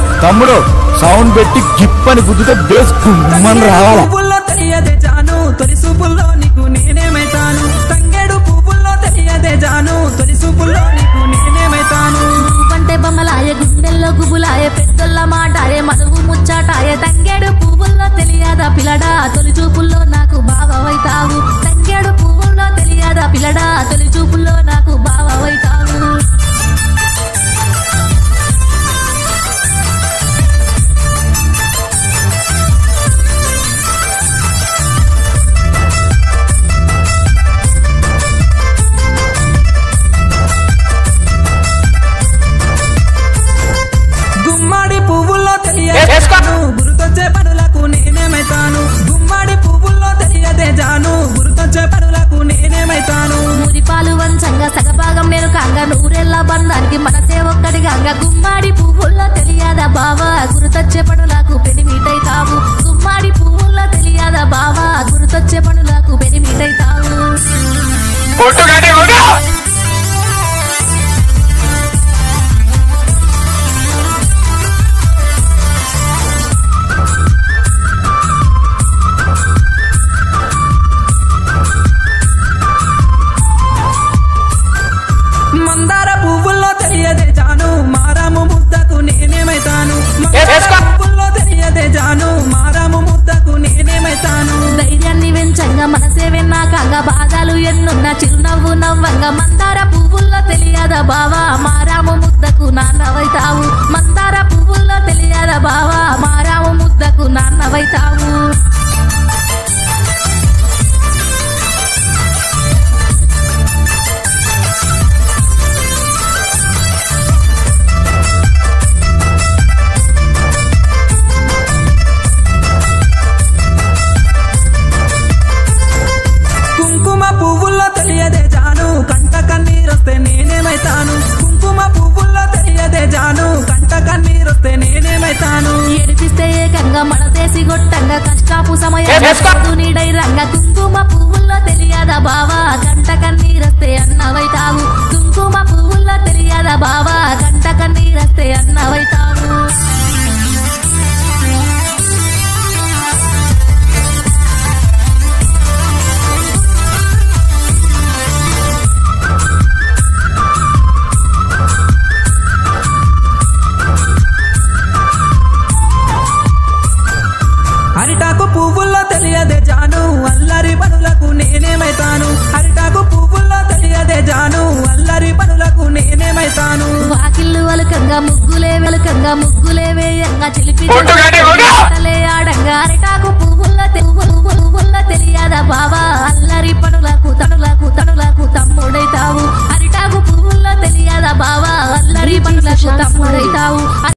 తమ్ముడు సౌండ్ పెట్టి గిప్పని గుద్దితే బేస్ గుమ్మని రావాలా పువ్వుల్లో తెలియదే జాను తొలి సూపుల్లో నీకు నేనేమైతాను తంగేడు పువ్వుల్లో తెలియదే జాను తొలి సూపుల్లో నీకు నేనేమైతాను నువ్వంటే బొమ్మలాయ గుండెల్లో గుబులాయ పెద్దోళ్ళ మాటాయే మనువు ముచ్చాటాయే తంగేడు పువ్వుల్లో తెలియదా పిల్లడా తొలి చూపుల్లో నాకు బావవైతావు తంగేడు పువ్వుల్లో తెలియదా పిల్లడా తొలి చూపుల్లో నాకు బావవైతావు గుమ్మడి పువ్వుల్లో తెలియదే జాను గురుతొచ్చే పనులకు నేనేమైతాను గుమ్మడి పువ్వుల్లో తెలియదే జాను గురుతొచ్చే పనులకు నేనేమైతాను మురిపాలు వంచంగా సగభాగం మెరుకంగా నూరెళ్ళ బంధానికి మనసే ఒక్కడిగా గుమ్మాడి పువ్వుల్లో తెలియదా బావా గురుతొచ్చే పనులకు పెనిమిటైతావు గుమ్మాడి పువ్వుల్లో తెలియదా బావా గురుతొచ్చే పనులకు పెనిమిటైతావు మందార పువ్వుల్లో తెలియదే జాను మారాము ముద్దకు నేనేమైతాను మందార పువ్వుల్లో తెలియదే జాను మారాము ముద్దకు నేనేమైతాను ధైర్యాన్ని వెంచంగా మనసే వెన్నాకంగా బాధలు ఎన్నున్న చిరునవ్వు నవ్వంగా మందార పువ్వుల్లో తెలియదా బావా మారాము ముద్దకు నాన్నవైతావు మందార పువ్వుల్లో తెలియదా బావా మారాము ముద్దకు నాన్నవైతావు కుంకుమ పువ్వుల్లో తెలియదే జాను కంట కన్నీరొస్తే నేనేమైతాను కుంకుమ పువ్వుల్లో తెలియదే జాను కంట కన్నీరొస్తే నేనేమైతాను ఏడిపిస్తే ఏకంగా మనదేసి గొట్టంగా కష్టాపు సమయం నీడై రంగ కుంకుమ పువ్వుల్లో తెలియదా బావా గంట కన్నీరస్తే అన్నవైతావు కుంకుమ పువ్వుల్లో తెలియదా బావా గంట కన్నీరస్తే అన్నవైతావు అరిటాకు పువ్వుల్లో తెలియదే జాను అల్లరి పనులకు నేనేమైతాను అరిటాకు పువ్వుల్లో తెలియదే జాను అల్లరి పనులకు నేనేమైతాను వాకిళ్ళు వలకంగా ముగ్గులే వెలకంగా ముగ్గులే వేయంగా చిలిపి ఆటలే ఆడంగా అరిటాకు పువ్వుల్లో తె- పువ్వులు పువ్వుల్లో తెలియదా బావా అల్లరి పనులకు తనులకు తనులకు తమ్ముడైతావు అరిటాకు పువ్వుల్లో తెలియదా బావా అల్లరి పనులకు తమ్ముడైతావు